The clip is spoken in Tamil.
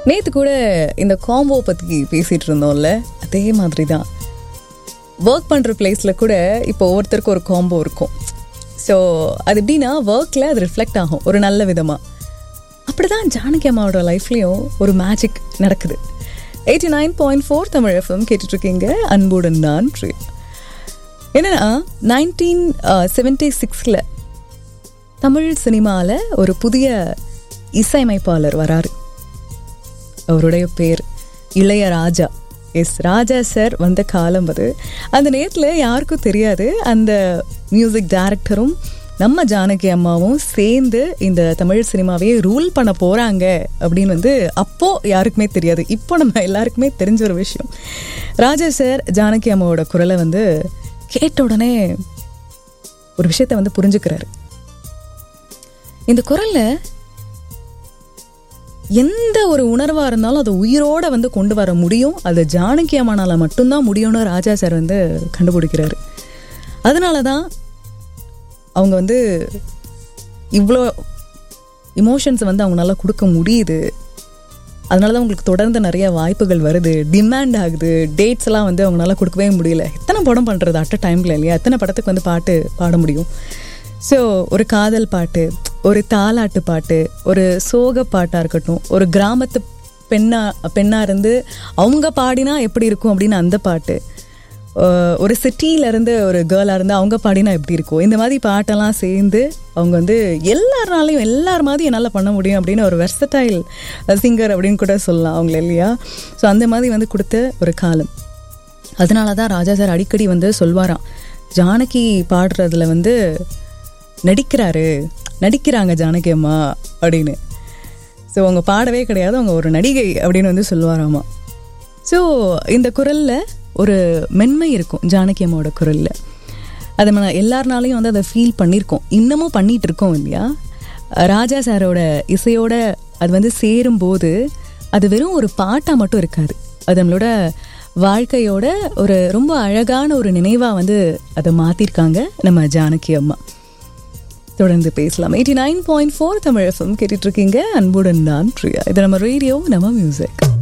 நேற்று கூட இந்த காம்போ பற்றி பேசிகிட்டு இருந்தோம்ல அதே மாதிரி தான் ஒர்க் பண்ணுற பிளேஸில் கூட இப்போ ஒவ்வொருத்தருக்கும் ஒரு காம்போ இருக்கும் ஸோ அது எப்படின்னா ஒர்க்கில் அது ரிஃப்ளெக்ட் ஆகும் ஒரு நல்ல விதமாக அப்படி தான் ஜானகி அம்மாவோட லைஃப்லேயும் ஒரு மேஜிக் நடக்குது eighty nine point four Tamil FM கேட்டுட்ருக்கீங்க அன்புடன் நான் பிரியா என்னன்னா நைன்டீன் செவன்டி சிக்ஸில் தமிழ் சினிமாவில் ஒரு புதிய இசையமைப்பாளர் வராரு அவருடைய பேர் இளையராஜா எஸ் ராஜா சார் வந்த காலம் அது அந்த நேரத்தில் யாருக்கும் தெரியாது அந்த மியூசிக் டைரக்டரும் நம்ம ஜானகி அம்மாவும் சேர்ந்து இந்த தமிழ் சினிமாவையே ரூல் பண்ண போகிறாங்க அப்படின்னு வந்து அப்போது யாருக்குமே தெரியாது இப்போ நம்ம எல்லாருக்குமே தெரிஞ்ச ஒரு விஷயம் ராஜா சார் ஜானகி அம்மாவோட குரலை வந்து கேட்ட உடனே ஒரு விஷயத்த வந்து புரிஞ்சுக்கிறாரு இந்த குரல்ல எந்த ஒரு உணர்வா இருந்தாலும் அதை உயிரோட வந்து கொண்டு வர முடியும் அது ஜானகி அம்மானால மட்டும்தான் முடியும்னு ராஜா சார் வந்து கண்டுபிடிக்கிறாரு அதனால தான் அவங்க வந்து இவ்வளோ இமோஷன்ஸ் வந்து அவங்களால கொடுக்க முடியுது அதனால தான் உங்களுக்கு தொடர்ந்து நிறைய வாய்ப்புகள் வருது டிமாண்ட் ஆகுது டேட்ஸ் எல்லாம் வந்து அவங்களால கொடுக்கவே முடியல எத்தனை படம் பண்ணுறது அட் அ டைமில் இல்லையா எத்தனை படத்துக்கு வந்து பாட்டு பாட முடியும் ஸோ ஒரு காதல் பாட்டு ஒரு தாலாட்டு பாட்டு ஒரு சோக பாட்டாக இருக்கட்டும் ஒரு கிராமத்து பெண்ணா பெண்ணாக இருந்து அவங்க பாடினா எப்படி இருக்கும் அப்படின்னு அந்த பாட்டு அஹ் ஒரு சிட்டியில இருந்து ஒரு கேர்ளாக இருந்து அவங்க பாடினா எப்படி இருக்கும் இந்த மாதிரி பாட்டெல்லாம் சேர்ந்து அவங்க வந்து எல்லாருனாலையும் எல்லார் மாதிரி என்னால் பண்ண முடியும் அப்படின்னு ஒரு வெர்சடைல் சிங்கர் அப்படின்னு கூட சொல்லலாம் அவங்கள இல்லையா ஸோ அந்த மாதிரி வந்து கொடுத்த ஒரு காலம் அதனால தான் ராஜா சார் அடிக்கடி வந்து சொல்வாராம் ஜானகி பாடுறதுல வந்து நடிக்கிறாரு நடிக்கிறாங்க ஜானகி அம்மா அப்படின்னு ஸோ அவங்க பாடவே கிடையாது அவங்க ஒரு நடிகை அப்படின்னு வந்து சொல்லுவாராமா ஸோ இந்த குரலில் ஒரு மென்மை இருக்கும் ஜானகி அம்மாவோட குரலில் அதை நம்ம எல்லாருனாலையும் வந்து அதை ஃபீல் பண்ணியிருக்கோம் இன்னமும் பண்ணிட்டு இருக்கோம் இல்லையா ராஜா சாரோட இசையோட அது வந்து சேரும்போது அது வெறும் ஒரு பாட்டாக மட்டும் இருக்காது அது நம்மளோட வாழ்க்கையோட ஒரு ரொம்ப அழகான ஒரு நினைவாக வந்து அதை மாற்றிருக்காங்க நம்ம ஜானகி அம்மா தொடர்ந்து பேசலாம் eighty nine point four Tamil FM கேட்டுட்டு இருக்கீங்க அன்புடன் நான் பிரியா இது நம்ம ரேடியோ நம்ம மியூசிக்